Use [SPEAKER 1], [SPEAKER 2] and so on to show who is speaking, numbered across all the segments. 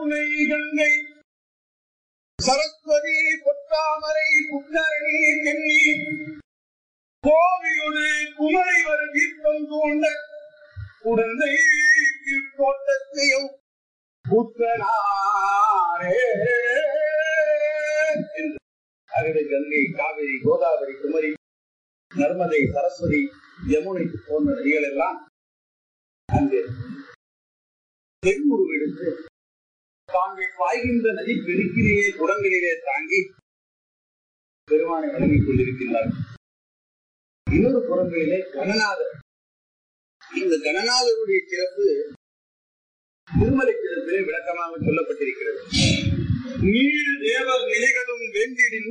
[SPEAKER 1] யமுனை கங்கை சரஸ்வதி பொத்தாமரை புத்தரணி தென்னி கோவியொடு குமரி வரு தீர்த்தம் தூண்ட குழந்தை தோட்டத்தையும் புத்தனாரே என்று அகடு கங்கை காவிரி கோதாவரி குமரி நர்மதை சரஸ்வதி யமுனை போன்ற நதிகள் எல்லாம் அங்கு தென்முருவெடுத்து தாங்கள் பாய்கின்ற நதி பெருக்கிலேயே குடங்களிலே தாங்கி பெருமானை வழங்கிக் கொண்டிருக்கின்றார்கள் இன்னொரு புறங்களிலே கணநாதர் இந்த கணநாதருடைய சிறப்பு திருமலை சிறப்பிலே விளக்கமாக சொல்லப்பட்டிருக்கிறது நீர் தேவர் நிலைகளும் வெந்திடின்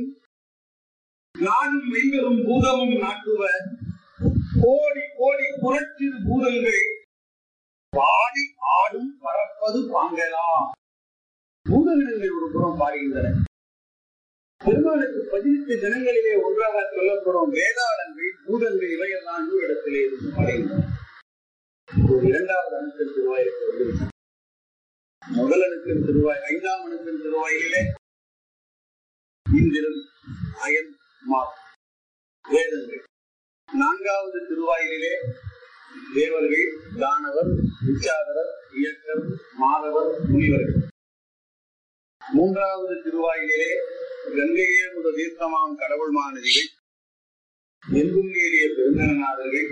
[SPEAKER 1] நானும் மெய்வரும் பூதமும் நாட்டுவ கோடி கோடி புரட்சிறு பூதங்கள் பாடி ஆடும் பறப்பது பாங்கலாம் பூதகணங்கள் ஒரு புறம் பாடுகின்றன பெருமாளுக்கு பதினெட்டு தினங்களிலே ஒன்றாக சொல்லப்படும் வேதாளங்கள் பூதங்கள் இவையெல்லாம் இன்னொரு இடத்திலே இருந்து பாடுகின்றன ஒரு இரண்டாவது அணுக்கள் திருவாயிற்கு வந்து முதல் அணுக்கள் திருவாய் ஐந்தாம் அணுக்கள் திருவாயிலே இந்திரன் அயன் மா வேதங்கள் நான்காவது திருவாயிலே தேவர்கள் தானவர் விச்சாதரர் இயக்கர் மாதவர் முனிவர்கள் மூன்றாவது திருவாயிலே கங்கையே முதல் தீர்த்தமாம் கடவுள் மாநதிகள் எங்கும் ஏறிய பெருந்தநாதர்கள்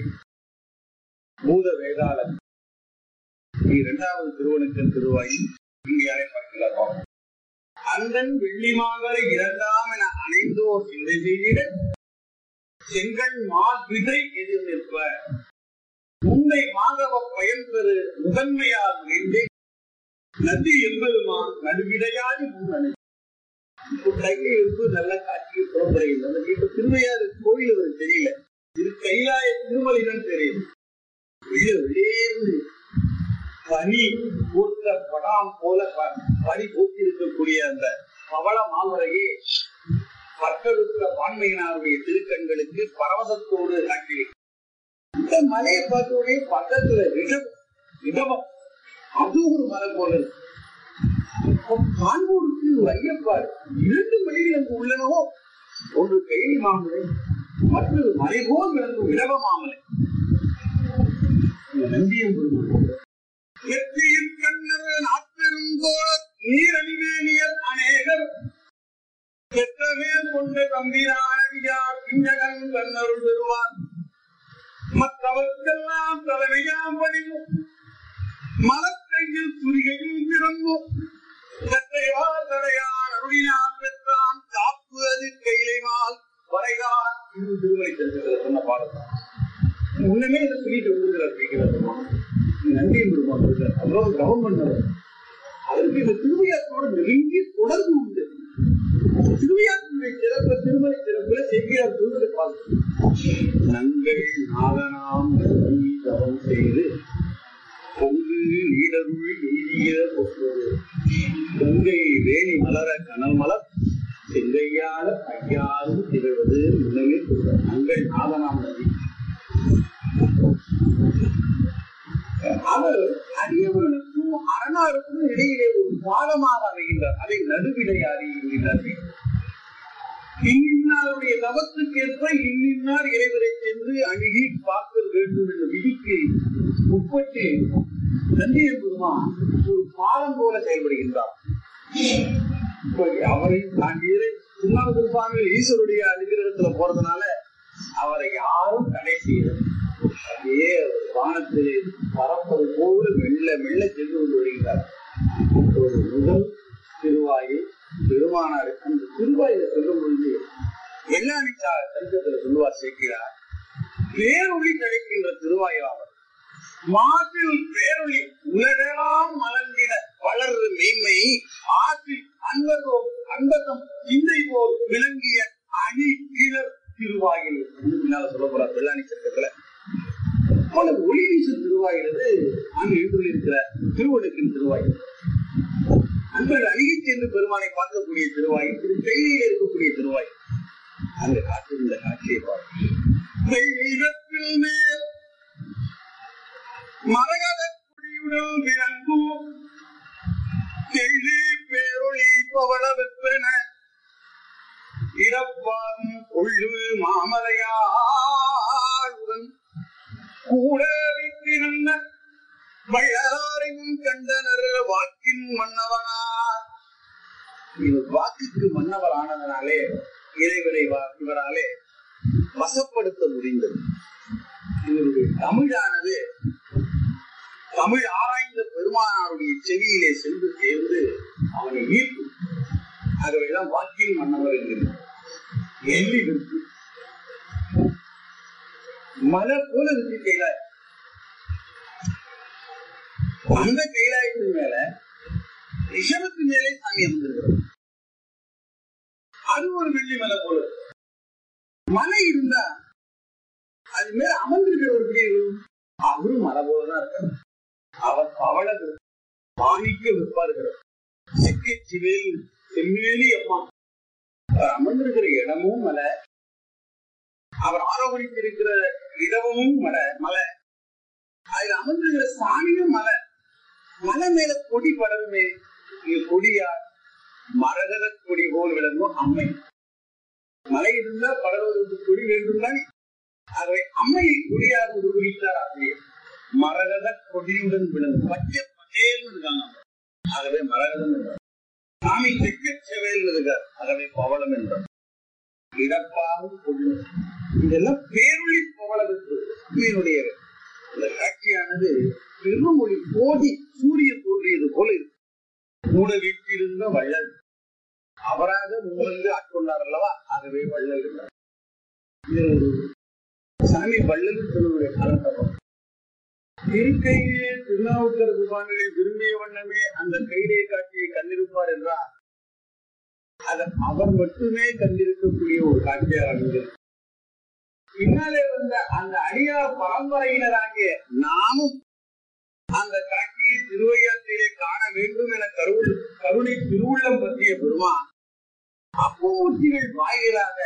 [SPEAKER 1] பூத வேதாளர் இரண்டாவது திருவனுக்கன் திருவாயில் இங்கே அழைப்பார்கள் அந்தன் வெள்ளிமாகலை இரண்டாம் என அணைந்தோர் சிந்தை செய்திட செங்கண் மா விதை எதிர் நிற்ப உன்னை மாதவ பயன் பெறு முதன்மையால் வேண்டி நதி எம்பெருமான் நடுவிடையாடி முன்னணி இப்போ கையை எடுத்து நல்ல காட்சியை புறப்படுகிறது இப்ப திருவையாறு கோயில் அவருக்கு தெரியல இது கைலாய திருமலிதான் தெரியுது வெளியே வெளியேந்து பனி பூத்த படாம் போல ப- பனி பூத்தி இருக்கக்கூடிய அந்த பவள மாமரையே பட்டெடுத்த வான்மையினாருடைய திருக்கண்களுக்கு பரவசத்தோடு காட்டி இந்த மலையை பார்த்த உடனே பக்கத்துல ரிஷபம் ரிஷபம் அது ஒரு மலை போல இருக்கு அப்ப காண்போருக்கு ஒரு ஐயப்பாடு இரண்டு மலைகள் அங்கு உள்ளனவோ ஒன்று கைலி மாமலை மற்றொரு மலை போல் விளங்கும் இடவ மாமலை இது நந்தியம் எத்தியில் கண்ணர் நாப்பெருங்கோள நீரணிவேணியர் அநேகர் பெற்றமேல் கொண்ட தம்பிரானடியார் பிஞ்சகன் கண்ணருள் பெறுவார் மற்றவர்க்கெல்லாம் தலைமையாம் பணிவும் மலக்கையில் துரிகையும் பிறந்தும் கற்றையார் தடையான் அருளினான் பெற்றான் காப்பு அது கைலைமால் வரைதான் இது திருமலை செல்வத்தில் சொன்ன பாடம் முன்னமே இதை சொல்லிட்டு வந்துருக்கிறார் கேட்கிறார் நன்றி பெருமாள் இருக்கார் அவ்வளவு கவனம் பண்ணவர் அதற்கு இந்த திருவையாற்றோடு நெருங்கிய தொடர்பு உண்டு திருவையாற்றுடைய சிறப்பு திருமலை சிறப்புல செய்கிறார் சொல்வதை பார்த்து நங்கள் நாதனாம் நம்பி தவம் செய்து பொங்கு நீடருள் எய்திய பொற்பது பொங்கை வேணி மலர கனல் மலர் செங்கையால ஐயாரும் திகழ்வது முன்னமே சொல்ற நங்கள் நாதனாம் நம்பி அவர் அடியவர்களுக்கும் அரணாருக்கும் இடையிலே ஒரு பாலமாக அமைகின்றார் அதை நடுவிடையாரி என்கிறார்கள் இன்னின்னாருடைய தவத்துக்கேற்ப இன்னின்னார் இறைவரை சென்று அணுகி பார்க்க வேண்டும் என்ற விதிக்கு உட்பட்டு நந்திய பெருமான் ஒரு பாலம் போல செயல்படுகின்றார் இப்ப அவரை தாண்டியது திருநாவுக்கு சுவாமிகள் ஈஸ்வருடைய அனுகிரகத்துல போறதுனால அவரை யாரும் தடை செய்யல அப்படியே அவர் வானத்திலே பறப்பது போல மெல்ல மெல்ல சென்று கொண்டு வருகிறார் இப்போது முதல் திருவாயில் பெருமானார் அந்த திருவாயில சொல்லும் பொழுது எல்லாணி சரித்திரத்தில் சொல்லுவார் சேர்க்கிறார் பேரொளி கிடைக்கின்ற திருவாயிலாவர் மாற்றில் பேரொளி உலகெல்லாம் மலர்ந்திட வளர்று மெய்மை ஆற்றில் அன்பதோம் அன்பதம் சிந்தை போல் விளங்கிய அணி கிளர் திருவாயில் என்று பின்னால சொல்ல போறார் வெள்ளாணி சட்டத்துல போல ஒளி வீசு திருவாயிலது அங்கு எழுந்துள்ளிருக்கிற திருவனுக்கின் திருவாயில் அன்பர்கள் அணுகி சென்று பெருமானை பார்க்கக்கூடிய திருவாயில் திரு கையில இருக்கக்கூடிய திருவாயில் அங்க காத்திருந்த காட்சியை பார்க்க வெள்ளத்தில் மேல் மரகத குடியுடன் விளங்கும் தெள்ளி பேரொளி பவள வெப்பென இறப்பாகும் கொள்ளு மாமலையாளுடன் கூட வைத்திருந்த வள்ளலாரையும் கண்டனர் வாக்கின் மன்னவனார் இவர் வாக்குக்கு மன்னவர் ஆனதனாலே இறைவரை வா- இவராலே வசப்படுத்த முடிந்தது இவருடைய தமிழானது தமிழ் ஆராய்ந்த பெருமானாருடைய செவியிலே சென்று சேர்ந்து அவனை ஈர்க்கும் ஆகவேதான் வாக்கின் மன்னவர் என்கிறார் எள்ளி விற்கு மலை போல இருக்கு கைலாய் அந்த கைலாயத்தின் மேல ரிஷபத்து மேலே சாமி அமர்ந்திருக்கிறது அது ஒரு வெள்ளி மலை போல இருக்கு. மலை இருந்தா அது மேல அமர்ந்திருக்கிறவர் எப்படி இருக்கும் அவரும் மலை போலதான் இருக்காரு அவர் பவள மாணிக்க விற்பாருக்கிறார் சிக்கி சிவேல் செம்மேலி அம்மா அவர் அமர்ந்திருக்கிற இடமும் மலை அவர் ஆரோகணித்திருக்கிற இடமும் மலை மலை அதுல அமர்ந்திருக்கிற சாமியும் மலை மலை மேல கொடி படருமே இங்க கொடியா மரகத கொடி போல் விளங்கும் அம்மை மலை இருந்தா படர்வதற்கு கொடி வேண்டும் தானே ஆகவே அம்மையை கொடியாக உருவகித்தார் ஆசிரியர் மரகத கொடியுடன் விளங்கும் பச்சை பச்சேல்னு இருக்காங்க ஆகவே மரகதம் என்றார் சாமி தெற்கு செவேல் இருக்கார் ஆகவே பவளம் என்றார் இடப்பாகும் கொள்ளு இதெல்லாம் பேரொளி பவளத்துக்கு உண்மையினுடைய இந்த காட்சியானது பெருமொழி கோடி சூரியன் தோன்றியது போல இருக்கு கூட வீட்டிலிருந்த வள்ளல் அவராக முன்வந்து ஆட்கொண்டார் அல்லவா ஆகவே வள்ளல் என்றார் இது ஒரு சாமி வள்ளல் சொல்லுடைய காலத்தப்பம் இருக்கையே திருநாவுக்கர் குபானிலே விரும்பிய வண்ணமே அந்த கையிலே காட்சியை கண்டிருப்பார் என்றார் அது அவர் மட்டுமே கண்டிருக்கக்கூடிய ஒரு காட்சியாக அமைந்தது பின்னாலே வந்த அந்த அடியார் பரம்பரையினராகிய நாமும் அந்த காட்சியை திருவையாற்றிலே காண வேண்டும் என கருள் கருணை திருவுள்ளம் பற்றிய பெருமான் அப்பமூர்த்திகள் வாயிலாக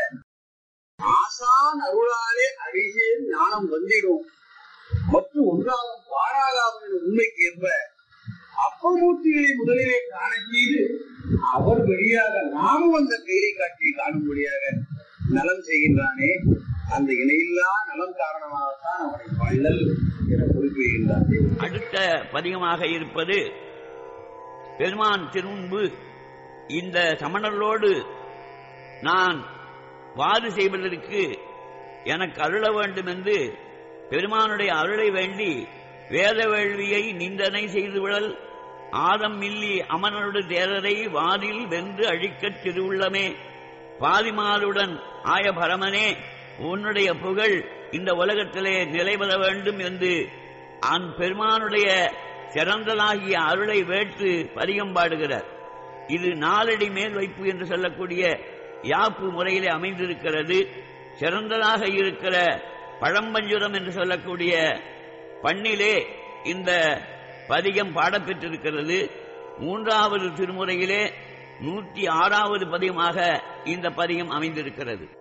[SPEAKER 1] ஆசான் அருளாலே அடிசே ஞானம் வந்திடும் மற்றும் ஒன்றாகும் பாழாகாகும் என்ற உண்மைக்கு ஏற்ப அப்பமூர்த்திகளை முதலிலே காண செய்து அவர் வழியாக நாமும் அந்த கைலை காட்சியை காணும்படியாக நலம் செய்கின்றானே அந்த இணையில்லா நலம் காரணமாகத்தான் அவனை வள்ளல் என குறிப்பிடுகின்றான்
[SPEAKER 2] அடுத்த பதிகமாக இருப்பது பெருமான் திருமுன்பு இந்த சமணர்களோடு நான் வாது செய்வதற்கு எனக்கு அருள வேண்டும் என்று பெருமானுடைய அருளை வேண்டி வேத வேள்வியை நிந்தனை செய்து விழல் ஆதம் மில்லி அமனருடு தேரரை வாதில் வென்று அழிக்கத் திருவுள்ளமே பாதிமாலுடன் ஆய பரமனே உன்னுடைய புகழ் இந்த உலகத்திலே நிலைபெற வேண்டும் என்று அந் பெருமானுடைய சிறந்ததாகிய அருளை வேற்று பதிகம் பாடுகிறார் இது நாலடி மேல் வைப்பு என்று சொல்லக்கூடிய யாப்பு முறையிலே அமைந்திருக்கிறது சிறந்ததாக இருக்கிற பழம்பஞ்சுரம் என்று சொல்லக்கூடிய பண்ணிலே இந்த பதிகம் பாடப்பெற்றிருக்கிறது மூன்றாவது திருமுறையிலே நூற்றி ஆறாவது பதிகமாக இந்த பதிகம் அமைந்திருக்கிறது